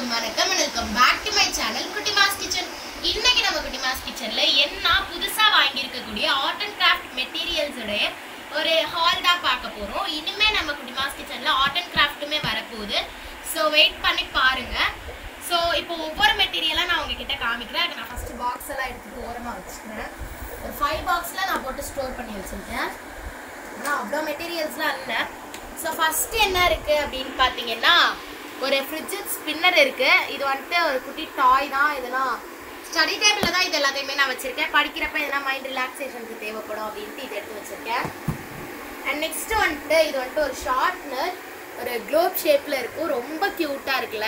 அனைவருக்கும் வணக்கம் welcome back to my channel Kutti mass kitchen இன்னைக்கு நம்ம குட்டி மாஸ் கிச்சன்ல என்ன புதுசா வாங்கியிருக்கக்கூடிய ஆர்ட் அண்ட் கிராஃப்ட் மெட்டீரியல்ஸ் உடைய ஒரு ஹால் தான் பார்க்க போறோம் இனிமே நம்ம குட்டி மாஸ் கிச்சன்ல ஆர்ட் அண்ட் கிராஃப்ட்டுமே வரப்போகுது ஸோ வெயிட் பண்ணி பாருங்க ஸோ இப்போ ஒவ்வொரு மெட்டீரியலாக நான் உங்ககிட்ட காமிக்கிறேன் அதுக்கு நான் ஃபர்ஸ்ட் பாக்ஸ் எல்லாம் எடுத்துட்டு ஓரமாக வச்சுக்கிறேன் ஒரு ஃபைவ் பாக்ஸில் நான் போட்டு ஸ்டோர் பண்ணி வச்சிருக்கேன் ஆனால் அவ்வளோ மெட்டீரியல்ஸ்லாம் இல்லை ஸோ ஃபர்ஸ்ட் என்ன இருக்கு அப்படின்னு பார்த்தீங்கன்னா ஒரு ஃப்ரிட்ஜ் ஸ்பின்னர் இருக்கு இது வந்துட்டு ஒரு குட்டி டாய் தான் இதெல்லாம் ஸ்டடி டேபிளில் தான் இது எல்லாத்தையுமே நான் வச்சிருக்கேன் படிக்கிறப்ப எதனா மைண்ட் ரிலாக்ஸேஷனுக்கு தேவைப்படும் அப்படின்ட்டு இது எடுத்து வச்சிருக்கேன் அண்ட் நெக்ஸ்ட் வந்துட்டு இது வந்துட்டு ஒரு ஷார்ட்னர் ஒரு குளோப் ஷேப்ல இருக்கும் ரொம்ப க்யூட்டா இருக்குல்ல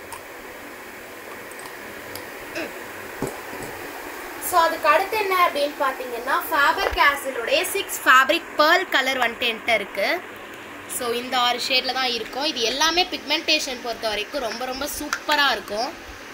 ஸோ அதுக்கு அடுத்து என்ன அப்படின்னு பார்த்தீங்கன்னா ஃபேபர் கேசலுடைய சிக்ஸ் ஃபேப்ரிக் பேர்ல் கலர் வந்துட்டு என்கிட்ட இருக்கு ஸோ இந்த ஆறு ஷேடில் தான் இருக்கும் இது எல்லாமே பிக்மெண்டேஷன் பொறுத்த வரைக்கும் ரொம்ப ரொம்ப சூப்பராக இருக்கும்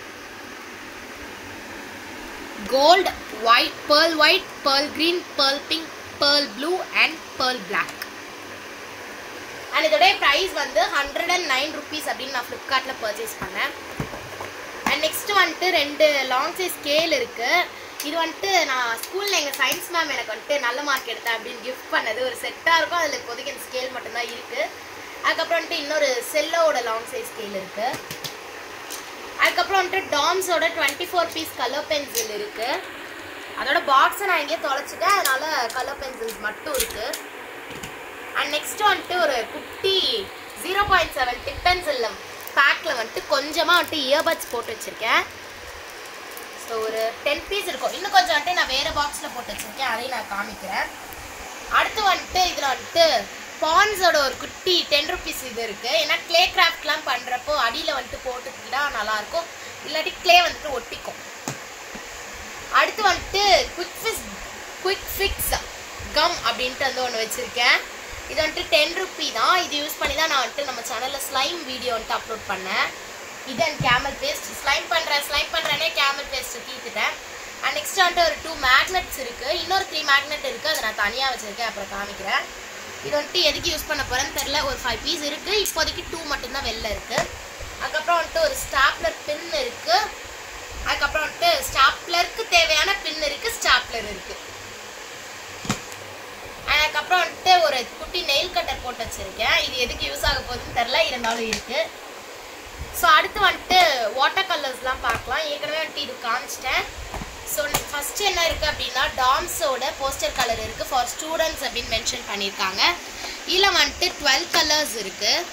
gold white pearl white pearl green pearl pink pearl blue and pearl black and இதோடைய ப்ரைஸ் வந்து ஹண்ட்ரட் அண்ட் நைன் ருபீஸ் அப்படின்னு நான் ஃப்ளிப்கார்ட்டில் பர்ச்சேஸ் பண்ணேன் அண்ட் நெக்ஸ்ட் வந்துட்டு ரெண்டு லாங் சைஸ் ஸ்கேல் இருக்கு இது வந்துட்டு நான் ஸ்கூலில் எங்கள் சயின்ஸ் மேம் எனக்கு வந்துட்டு நல்ல மார்க் எடுத்தேன் அப்படின்னு கிஃப்ட் பண்ணது ஒரு செட்டாக இருக்கும் அதில் இப்போதைக்கு அந்த ஸ்கேல் மட்டும்தான் இருக்குது அதுக்கப்புறம் வந்துட்டு இன்னொரு செல்லோட லாங் சைஸ் ஸ்கேல் இருக்குது அதுக்கப்புறம் வந்துட்டு டாம்ஸோட twenty four piece colour pencil இருக்குது அதோட பாக்ஸை நான் எங்கேயோ தொலைச்சிட்டேன் அதனால கலர் பென்சில்ஸ் மட்டும் இருக்குது அண்ட் நெக்ஸ்ட் வந்துட்டு ஒரு குட்டி zero point seven tip pencil பேக்கில் வந்துட்டு கொஞ்சமாக வந்துட்டு இயர்பட்ஸ் போட்டு வச்சுருக்கேன் ஸோ ஒரு டென் பீஸ் இருக்கும் இன்னும் கொஞ்சம் வந்துட்டு நான் வேறு பாக்ஸில் போட்டு வச்சுருக்கேன் அதையும் நான் காமிக்கிறேன் அடுத்து வந்துட்டு இதில் வந்துட்டு பான்ஸோட ஒரு குட்டி டென் ருபீஸ் இது இருக்குது ஏன்னா க்ளே கிராஃப்ட்லாம் பண்ணுறப்போ அடியில் வந்துட்டு போட்டுக்கிட்டா நல்லாயிருக்கும் இல்லாட்டி க்ளே வந்துட்டு ஒட்டிக்கும் அடுத்து வந்துட்டு quick fix quick fix gum அப்படின்ட்டு வந்து ஒன்று வச்சுருக்கேன் இது வந்துட்டு டென் ருப்பி தான் இது யூஸ் பண்ணி தான் நான் வந்துட்டு நம்ம சேனலில் ஸ்லைம் வீடியோ வந்துட்டு அப்லோட் பண்ணேன் இது அண்ட் கேமல் பேஸ்ட் ஸ்லைம் பண்ணுறேன் ஸ்லைம் பண்ணுறேனே கேமல் பேஸ்ட்டை தீர்த்துட்டேன் அண்ட் நெக்ஸ்ட் வந்துட்டு ஒரு டூ மேக்னெட்ஸ் இருக்குது இன்னொரு த்ரீ மேக்னெட் இருக்குது அதை நான் தனியாக வச்சுருக்கேன் அப்புறம் காமிக்கிறேன் இது வந்துட்டு எதுக்கு யூஸ் பண்ண போகிறேன்னு தெரில ஒரு ஃபைவ் பீஸ் இருக்குது இப்போதைக்கு டூ மட்டும்தான் வெளில இருக்குது அதுக்கப்புறம் வந்துட்டு ஒரு ஸ்டாப்லர் பின் இருக்குது அதுக்கப்புறம் வந்துட்டு ஸ்டாப்லருக்கு தேவையான பின் இருக்குது ஸ்டாப்லர் இருக்குது அதுக்கப்புறம் வந்துட்டு ஒரு குட்டி நெயில் கட்டர் போட்டு வச்சுருக்கேன் இது எதுக்கு யூஸ் ஆக போகுதுன்னு தெரில இருந்தாலும் இருக்குது ஸோ அடுத்து வந்துட்டு வாட்டர் கலர்ஸ்லாம் பார்க்கலாம் ஏற்கனவே வந்துட்டு இது காமிச்சிட்டேன் ஸோ ஃபஸ்ட்டு என்ன இருக்குது அப்படின்னா டாம்ஸோட போஸ்டர் கலர் இருக்குது ஃபார் ஸ்டூடெண்ட்ஸ் அப்படின்னு மென்ஷன் பண்ணியிருக்காங்க இதில் வந்துட்டு டுவெல் கலர்ஸ் இருக்குது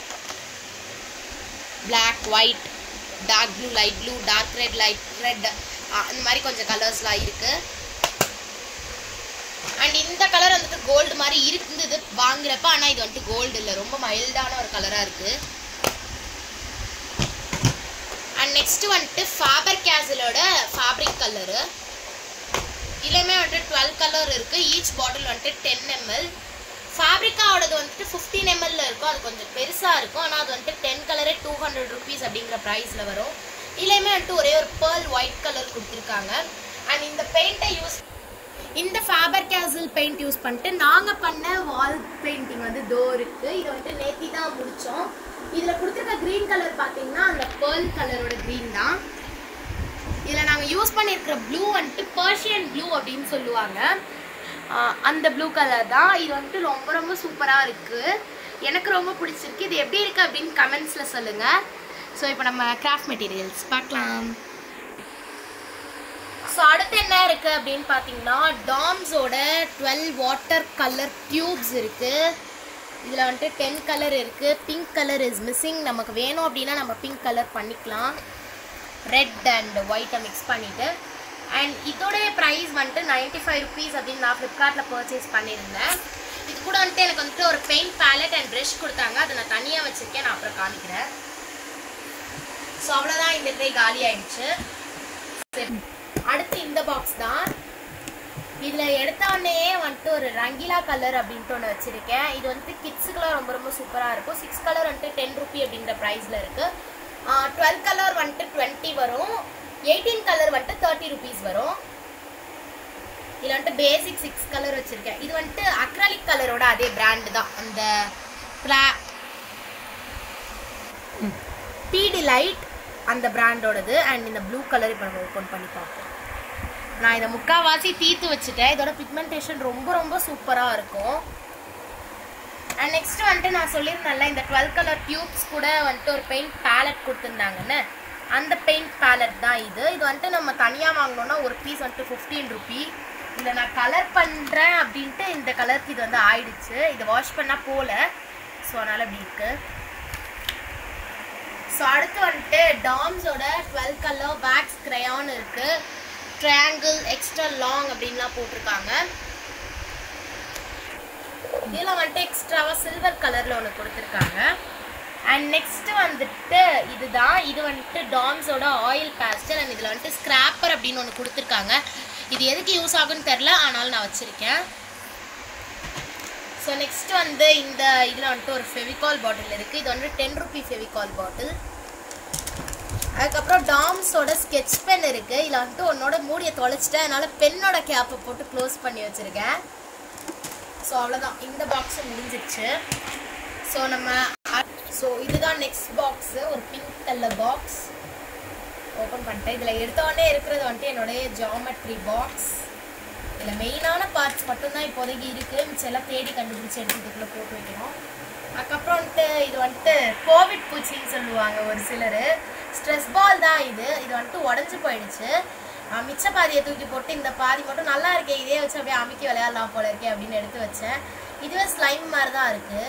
black white dark blue light blue dark red light red இந்த மாதிரி கொஞ்சம் கலர்ஸ்லாம் இருக்குது அண்ட் இந்த கலர் வந்துட்டு கோல்டு மாதிரி இருந்தது வாங்குறப்ப ஆனால் இது வந்துட்டு கோல்டு இல்லை ரொம்ப மைல்டான ஒரு கலராக இருக்குது அண்ட் நெக்ஸ்ட் வந்துட்டு ஃபேபர் கேசலோட ஃபேப்ரிக் கலரு இதுலேயுமே வந்துட்டு டுவெல் கலர் இருக்குது ஈச் பாட்டில் வந்துட்டு டென் எம்எல் ஃபேப்ரிக்காவோடது வந்துட்டு ஃபிஃப்டீன் எம்எல்ல இருக்கும் அது கொஞ்சம் பெருசாக இருக்கும் ஆனால் அது வந்துட்டு டென் கலரே டூ ஹண்ட்ரட் ருபீஸ் அப்படிங்கிற ப்ரைஸில் வரும் இதுலேயுமே வந்துட்டு ஒரே ஒரு பேர்ல் ஒயிட் கலர் கொடுத்துருக்காங்க அண்ட் இந்த பெயிண்ட்டை யூஸ் இந்த ஃபேபர் கேசல் பெயிண்ட் யூஸ் பண்ணிட்டு நாங்கள் பண்ண வால் பெயிண்டிங் வந்து தோ இருக்குது இதை வந்துட்டு நேத்தி தான் முடித்தோம் இதில் கொடுத்துருக்க க்ரீன் கலர் பார்த்தீங்கன்னா அந்த பேர்ல் கலரோட க்ரீன் தான் இதில் நாங்கள் யூஸ் பண்ணியிருக்கிற ப்ளூ வந்துட்டு பர்ஷியன் ப்ளூ அப்படின்னு சொல்லுவாங்க ஆஹ் அந்த ப்ளூ கலர் தான் இது வந்துட்டு ரொம்ப ரொம்ப சூப்பராக இருக்குது எனக்கு ரொம்ப பிடிச்சிருக்கு இது எப்படி இருக்குது அப்படின்னு கமெண்ட்ஸில் சொல்லுங்கள் ஸோ இப்போ நம்ம கிராஃப்ட் மெட்டீரியல்ஸ் பார்க்கலாம் ஸோ அடுத்து என்ன இருக்குது அப்படின்னு பார்த்தீங்கன்னா டாம்ஸோட டுவெல் வாட்டர் கலர் டியூப்ஸ் இருக்குது இதில் வந்துட்டு டென் கலர் இருக்குது பிங்க் கலர் இஸ் மிஸ்ஸிங் நமக்கு வேணும் அப்படின்னா நம்ம பிங்க் கலர் பண்ணிக்கலாம் ரெட் அண்ட் ஒயிட்டை மிக்ஸ் பண்ணிவிட்டு அண்ட் இதோடைய ப்ரைஸ் வந்துட்டு நைன்ட்டி ஃபைவ் ருபீஸ் அப்படின்னு நான் ஃப்ளிப்கார்ட்டில் பர்ச்சேஸ் பண்ணியிருந்தேன் இது கூட வந்துட்டு எனக்கு வந்துட்டு ஒரு பெயிண்ட் பேலட் அண்ட் ப்ரஷ் கொடுத்தாங்க அதை நான் தனியாக வச்சுருக்கேன் நான் அப்புறம் காமிக்கிறேன் ஸோ அவ்வளோதான் இந்த ட்ரை காலி ஆயிடுச்சு சரி. அடுத்து இந்த பாக்ஸ் தான் இதில் எடுத்த உடனே வந்துட்டு ஒரு ரங்கிலா கலர் அப்படின்ட்டு ஒன்று வச்சுருக்கேன் இது வந்துட்டு கிட்ஸுக்கெலாம் ரொம்ப ரொம்ப சூப்பராக இருக்கும் சிக்ஸ் கலர் வந்துட்டு டென் ருபி அப்படின்ற ப்ரைஸில் இருக்குது டுவெல் கலர் வந்துட்டு டுவெண்ட்டி வரும் எயிட்டீன் கலர் வந்துட்டு தேர்ட்டி ருபீஸ் வரும் இதில் வந்துட்டு பேசிக் சிக்ஸ் கலர் வச்சுருக்கேன் இது வந்துட்டு அக்ரலிக் கலரோட அதே பிராண்டு தான் அந்த ப்ளா பீ டிலைட் அந்த பிராண்டோடது அண்ட் இந்த ப்ளூ கலர் இப்போ நம்ம ஓப்பன் பண்ணி பார்ப்போம் நான் இதை முக்காவாசி தீர்த்து வச்சுட்டேன் இதோட பிக்மெண்டேஷன் ரொம்ப ரொம்ப சூப்பராக இருக்கும் அண்ட் நெக்ஸ்ட் வந்துட்டு நான் சொல்லியிருந்தேன்ல இந்த டுவெல் கலர் டியூப்ஸ் கூட வந்துட்டு ஒரு பெயிண்ட் பேலட் கொடுத்துருந்தாங்கன்னு அந்த பெயிண்ட் பேலட் தான் இது இது வந்துட்டு நம்ம தனியாக வாங்கினோம்னா ஒரு பீஸ் வந்துட்டு ஃபிஃப்டீன் ருபி இதில் நான் கலர் பண்ணுறேன் அப்படின்ட்டு இந்த கலருக்கு இது வந்து ஆயிடுச்சு இதை வாஷ் பண்ணால் போகல ஸோ அதனால் இப்படி இருக்குது ஸோ அடுத்து வந்துட்டு டாம்ஸோட டுவெல் கலர் வேக்ஸ் கிரையான் இருக்கு ட்ரையாங்கிள் எக்ஸ்ட்ரா லாங் அப்படின்லாம் போட்டிருக்காங்க இதில் வந்துட்டு எக்ஸ்ட்ராவாக சில்வர் கலரில் ஒன்று கொடுத்துருக்காங்க அண்ட் நெக்ஸ்ட் வந்துட்டு இதுதான் இது வந்துட்டு டாம்ஸோட ஆயில் பேஸ்டல் அண்ட் இதில் வந்துட்டு ஸ்கிராப்பர் அப்படின்னு ஒன்று கொடுத்துருக்காங்க இது எதுக்கு யூஸ் ஆகுன்னு தெரில ஆனாலும் நான் வச்சுருக்கேன் ஸோ நெக்ஸ்ட் வந்து இந்த இதில் வந்துட்டு ஒரு ஃபெவிகால் பாட்டில் இருக்குது இது வந்து டென் ருபி ஃபெவிகால் பாட்டில் அதுக்கப்புறம் டாம்ஸோட ஸ்கெட்ச் பென் இருக்குது இதில் வந்துட்டு உன்னோட மூடியை தொலைச்சிட்டேன் அதனால் பென்னோட கேப்பை போட்டு க்ளோஸ் பண்ணி வச்சுருக்கேன் ஸோ அவ்வளோதான் இந்த பாக்ஸும் முடிஞ்சிருச்சு ஸோ நம்ம ஸோ இதுதான் நெக்ஸ்ட் பாக்ஸு ஒரு பிங்க் கலர் பாக்ஸ் ஓப்பன் பண்ணிட்டேன் இதில் எடுத்தோடனே இருக்கிறது வந்துட்டு என்னுடைய ஜாமெட்ரி பாக்ஸ் இதில் மெயினான பார்ட்ஸ் மட்டும்தான் இப்போதைக்கு இருக்குது மிச்சம் எல்லாம் தேடி கண்டுபிடிச்சி எடுத்து இதுக்குள்ளே போட்டு வைக்கணும் அதுக்கப்புறம் வந்துட்டு இது வந்துட்டு கோவிட் பூச்சின்னு சொல்லுவாங்க ஒரு சிலர் ஸ்ட்ரெஸ் பால் தான் இது இது வந்துட்டு உடஞ்சி போயிடுச்சு ஆஹ் மிச்ச பாதியை தூக்கி போட்டு இந்த பாதி மட்டும் நல்லா இருக்கே இதே வச்சு அப்படியே அமுக்கி விளையாடலாம் போல இருக்கே அப்படின்னு எடுத்து வச்சேன் இதுவே ஸ்லைம் மாதிரி தான் இருக்குது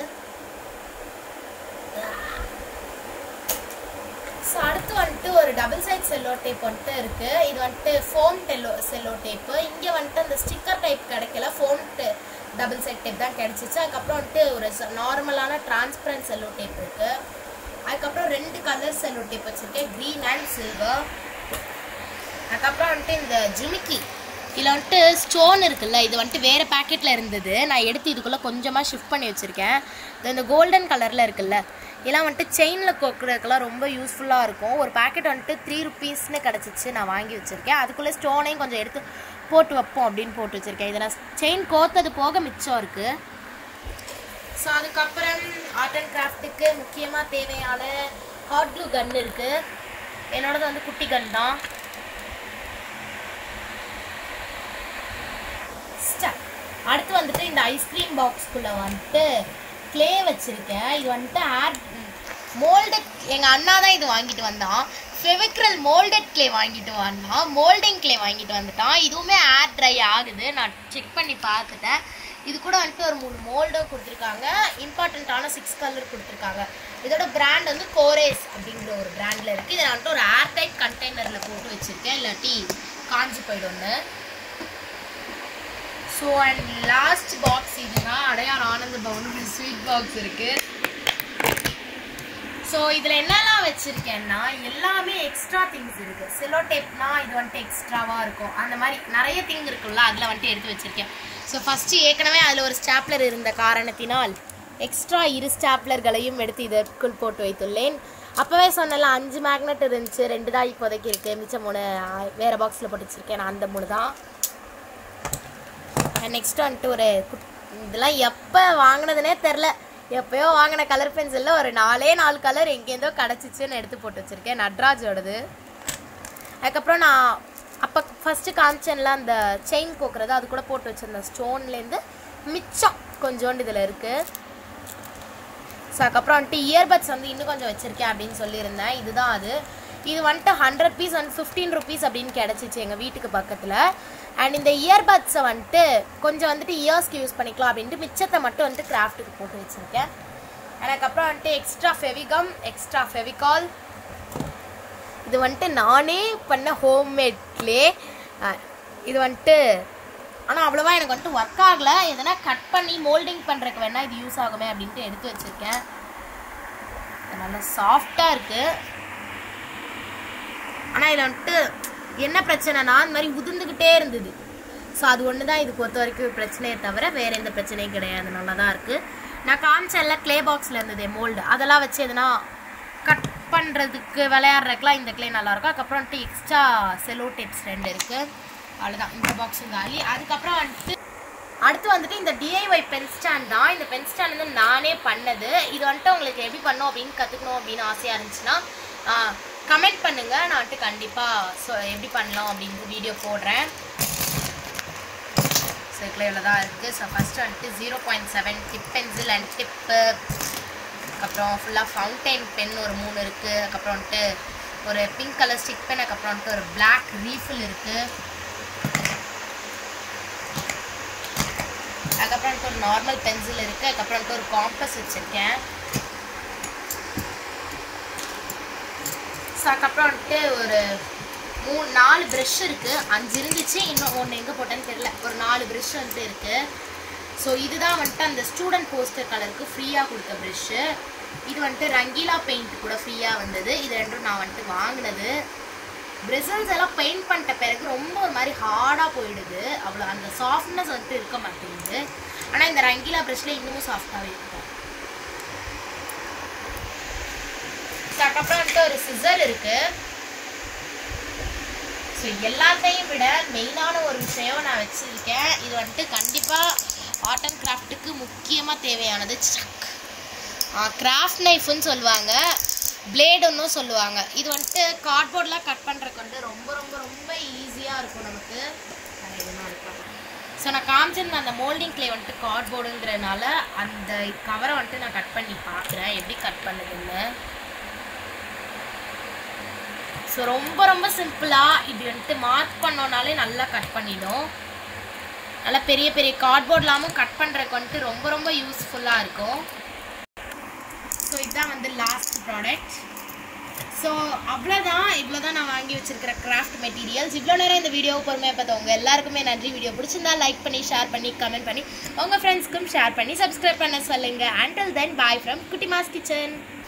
ஸோ அடுத்து வந்துட்டு ஒரு டபுள் சைட் செல்லோ டேப் வந்துட்டு இருக்கு இது வந்துட்டு ஃபோம் டெல்லோ செல்லோ டேப்பு இங்கே வந்துட்டு அந்த ஸ்டிக்கர் டைப் கிடைக்கல ஃபோம் டபுள் சைட் டேப் தான் கிடைச்சிச்சு அதுக்கப்புறம் வந்துட்டு ஒரு நார்மலான டிரான்ஸ்பரண்ட் செல்லோ டேப் இருக்கு அதுக்கப்புறம் ரெண்டு கலர் செல்லோ டேப் வச்சிருக்கேன் க்ரீன் அண்ட் சில்வர் அதுக்கப்புறம் வந்துட்டு இந்த ஜிமிக்கி இதில் வந்துட்டு ஸ்டோன் இருக்குல்ல இது வந்துட்டு வேறு பேக்கெட்டில் இருந்தது நான் எடுத்து இதுக்குள்ளே கொஞ்சமாக ஷிஃப்ட் பண்ணி வச்சுருக்கேன் இது இந்த கோல்டன் கலரில் இருக்குல்ல இதெல்லாம் வந்துட்டு செயினில் கோக்குறதுக்கெல்லாம் ரொம்ப யூஸ்ஃபுல்லாக இருக்கும் ஒரு பேக்கெட் வந்துட்டு த்ரீ ருபீஸ்னு கிடச்சிச்சு நான் வாங்கி வச்சுருக்கேன் அதுக்குள்ளே ஸ்டோனையும் கொஞ்சம் எடுத்து போட்டு வைப்போம் அப்படின்னு போட்டு வச்சுருக்கேன் இதை நான் செயின் கோத்தது போக மிச்சம் இருக்குது ஸோ அதுக்கப்புறம் ஆர்ட் அண்ட் கிராஃப்ட்டுக்கு முக்கியமாக தேவையான ஹாட் க்ளூ கன் இருக்குது என்னோடது வந்து குட்டி கன் தான் Stop. அடுத்து வந்துட்டு இந்த ஐஸ்கிரீம் பாக்ஸ்குள்ளே வந்துட்டு க்ளே வச்சுருக்கேன் இது வந்துட்டு ஆட் மோல்டட் எங்கள் அண்ணா தான் இது வாங்கிட்டு வந்தான் ஃபெவிக்ரல் மோல்டட் க்ளே வாங்கிட்டு வந்தான் மோல்டிங் க்ளே வாங்கிட்டு வந்துட்டான் இதுவுமே ஏர் ட்ரை ஆகுது நான் செக் பண்ணி பார்த்துட்டேன் இது கூட வந்துட்டு ஒரு மூணு மோல்டும் கொடுத்துருக்காங்க இம்பார்ட்டண்ட்டான சிக்ஸ் கலர் கொடுத்துருக்காங்க இதோட பிராண்ட் வந்து கோரேஸ் அப்படிங்கிற ஒரு பிராண்டில் இருக்குது இதை நான் வந்துட்டு ஒரு ஏர் டைட் கண்டெய்னரில் போட்டு வச்சுருக்கேன் இல்லாட்டி காஞ்சி போயிடும்னு ஸோ அண்ட் லாஸ்ட் பாக்ஸ் இதுதான் அடையார் ஆனந்த பவனுக்கு ஸ்வீட் பாக்ஸ் இருக்குது ஸோ இதில் என்னெல்லாம் வச்சுருக்கேன்னா எல்லாமே எக்ஸ்ட்ரா திங்ஸ் இருக்குது செலோ டேப்னா இது வந்துட்டு எக்ஸ்ட்ராவாக இருக்கும் அந்த மாதிரி நிறைய திங் இருக்குல்ல அதில் வந்துட்டு எடுத்து வச்சுருக்கேன் ஸோ ஃபஸ்ட்டு ஏற்கனவே அதில் ஒரு ஸ்டாப்லர் இருந்த காரணத்தினால் எக்ஸ்ட்ரா இரு ஸ்டாப்லர்களையும் எடுத்து இதற்குள் போட்டு வைத்துள்ளேன் அப்போவே சொன்னல அஞ்சு மேக்னெட் இருந்துச்சு ரெண்டு தான் இப்போதைக்கு இருக்குது மிச்சம் மூணு ஆ, வேறு பாக்ஸில் போட்டு வச்சுருக்கேன் நான் அந்த மூணு தான் நெக்ஸ்ட் வந்துட்டு ஒரு குட்- இதெல்லாம் எப்போ வாங்கினதுனே தெரில எப்பயோ வாங்கின கலர் பென்சிலில் ஒரு நாலே நாலு கலர் எங்கேருந்தோ கிடச்சிச்சுன்னு எடுத்து போட்டு வச்சுருக்கேன் நட்ராஜோடது அதுக்கப்புறம் நான் அப்போ ஃபஸ்ட்டு காமிச்சேன்ல அந்த செயின் கோக்குறது அது கூட போட்டு வச்சிருந்தேன் ஸ்டோன்லேருந்து மிச்சம் கொஞ்சோண்டு இதில் இருக்குது ஸோ அதுக்கப்புறம் வந்துட்டு இயர்பட்ஸ் வந்து இன்னும் கொஞ்சம் வச்சுருக்கேன் அப்படின்னு சொல்லியிருந்தேன் இதுதான் அது இது வந்துட்டு hundred piece and fifteen rupees அப்படின்னு கிடச்சிச்சு எங்கள் வீட்டுக்கு பக்கத்தில் அண்ட் இந்த இயர்பட்ஸை வந்துட்டு கொஞ்சம் வந்துட்டு இயர்ஸ்க்கு யூஸ் பண்ணிக்கலாம் அப்படின்ட்டு மிச்சத்தை மட்டும் வந்துட்டு கிராஃப்ட்டுக்கு போட்டு வச்சுருக்கேன் அதுக்கப்புறம் வந்துட்டு எக்ஸ்ட்ரா ஃபெவிகம் எக்ஸ்ட்ரா ஃபெவிகால் இது வந்துட்டு நானே பண்ண ஹோம்மேட்லே இது வந்துட்டு ஆனால் அவ்வளோவா எனக்கு வந்துட்டு ஒர்க் ஆகலை எதனா கட் பண்ணி மோல்டிங் பண்ணுறதுக்கு வேணால் இது யூஸ் ஆகுமே அப்படின்ட்டு எடுத்து வச்சுருக்கேன் இது நல்லா சாஃப்டாக இருக்குது ஆனால் இதில் வந்துட்டு என்ன பிரச்சனைனா இந்த மாதிரி உதிர்ந்துக்கிட்டே இருந்தது ஸோ அது ஒன்று தான் இது பொறுத்த வரைக்கும் பிரச்சனையே தவிர வேறு எந்த பிரச்சனையும் கிடையாது நல்லா தான் இருக்குது நான் காமிச்சேன்ல க்ளே பாக்ஸில் இருந்தது மோல்டு அதெல்லாம் வச்சு எதுனா கட் பண்ணுறதுக்கு விளையாடுறதுக்குலாம் இந்த க்ளே நல்லாயிருக்கும் அதுக்கப்புறம் வந்துட்டு எக்ஸ்ட்ரா செலோ டேப்ஸ் ரெண்டு இருக்குது அவ்வளோதான் இந்த பாக்ஸும் காலி அதுக்கப்புறம் வந்துட்டு அடுத்து வந்துட்டு இந்த டிஐஒய் பென் ஸ்டாண்ட் தான் இந்த பென் ஸ்டாண்ட் வந்து நானே பண்ணது இது வந்துட்டு உங்களுக்கு எப்படி பண்ணோம் அப்படின்னு கற்றுக்கணும் அப்படின்னு ஆசையாக இருந்துச்சுன்னா கமெண்ட் பண்ணுங்க நான் வந்துட்டு கண்டிப்பாக ஸோ எப்படி பண்ணலாம் அப்படிங்கிற வீடியோ போடுறேன் ஸோ இதில் இவ்வளோ தான் இருக்குது ஸோ ஃபஸ்ட்டு வந்துட்டு zero point seven tip pencil and tip அதுக்கப்புறம் ஃபுல்லாக ஃபவுண்டைன் பென் ஒரு மூணு இருக்குது அதுக்கப்புறம் வந்துட்டு ஒரு பிங்க் கலர் ஸ்டிக் பென் அதுக்கப்புறம் வந்துட்டு ஒரு பிளாக் ரீஃபில் இருக்குது அதுக்கப்புறம் வந்துட்டு ஒரு நார்மல் பென்சில் இருக்குது அதுக்கப்புறம் வந்துட்டு ஒரு காம்பஸ் வச்சுருக்கேன் ஸோ அதுக்கப்புறம் வந்துட்டு ஒரு மூணு நாலு ப்ரஷ் இருக்குது அஞ்சு இருந்துச்சு இன்னும் ஒன்று எங்கே போட்டேன்னு தெரியல ஒரு நாலு ப்ரஷ் வந்துட்டு இருக்குது ஸோ இதுதான் வந்துட்டு அந்த ஸ்டூடெண்ட் போஸ்டர் கலருக்கு ஃப்ரீயாக கொடுத்த ப்ரஷ்ஷு இது வந்துட்டு ரங்கீலா பெயிண்ட் கூட ஃப்ரீயாக வந்தது இது ரெண்டும் நான் வந்துட்டு வாங்கினது பிரிசல்ஸ் எல்லாம் பெயிண்ட் பண்ணிட்ட பிறகு ரொம்ப ஒரு மாதிரி ஹார்டாக போயிடுது அவ்வளோ அந்த சாஃப்ட்னஸ் வந்துட்டு இருக்க மாட்டேங்குது ஆனால் இந்த ரங்கீலா ப்ரஷ்ல இன்னமும் சாஃப்டாகவே இருக்கும் ஸோ அதுக்கப்புறம் வந்துட்டு ஒரு சிசர் இருக்குது ஸோ எல்லாத்தையும் விட மெயினான ஒரு விஷயம் நான் வச்சுருக்கேன் இது வந்துட்டு கண்டிப்பாக ஆர்ட் அண்ட் கிராஃப்ட்டுக்கு முக்கியமாக தேவையானது சக் கிராஃப்ட் நைஃப்னு சொல்லுவாங்க பிளேடுன்னும் சொல்லுவாங்க இது வந்துட்டு கார்ட்போர்ட்லாம் கட் பண்ணுறதுக்கு வந்து ரொம்ப ரொம்ப ரொம்ப ஈஸியாக இருக்கும் நமக்கு ஸோ நான் காமிச்சிருந்த அந்த மோல்டிங் கிளே வந்துட்டு கார்ட்போர்டுங்கிறதுனால அந்த கவரை வந்துட்டு நான் கட் பண்ணி பார்க்குறேன் எப்படி கட் பண்ணுதுன்னு ஸோ ரொம்ப ரொம்ப சிம்பிளாக இப்படி வந்துட்டு மார்க் பண்ணோனாலே நல்லா கட் பண்ணிடும் நல்லா பெரிய பெரிய கார்ட்போர்ட்லாமும் கட் பண்ணுறதுக்கு வந்துட்டு ரொம்ப ரொம்ப யூஸ்ஃபுல்லாக இருக்கும் ஸோ இதுதான் வந்து லாஸ்ட் ப்ராடக்ட் ஸோ அவ்வளோதான் இவ்வளோ தான் நான் வாங்கி வச்சிருக்கிற கிராஃப்ட் மெட்டீரியல்ஸ் இவ்வளோ நேரம் இந்த வீடியோ பொறுமையாக பார்த்தவங்க எல்லாருக்குமே நன்றி வீடியோ பிடிச்சிருந்தா லைக் பண்ணி ஷேர் பண்ணி கமெண்ட் பண்ணி உங்கள் ஃப்ரெண்ட்ஸ்க்கும் ஷேர் பண்ணி சப்ஸ்கிரைப் பண்ண சொல்லுங்கள் until then bye from Kutti mass kitchen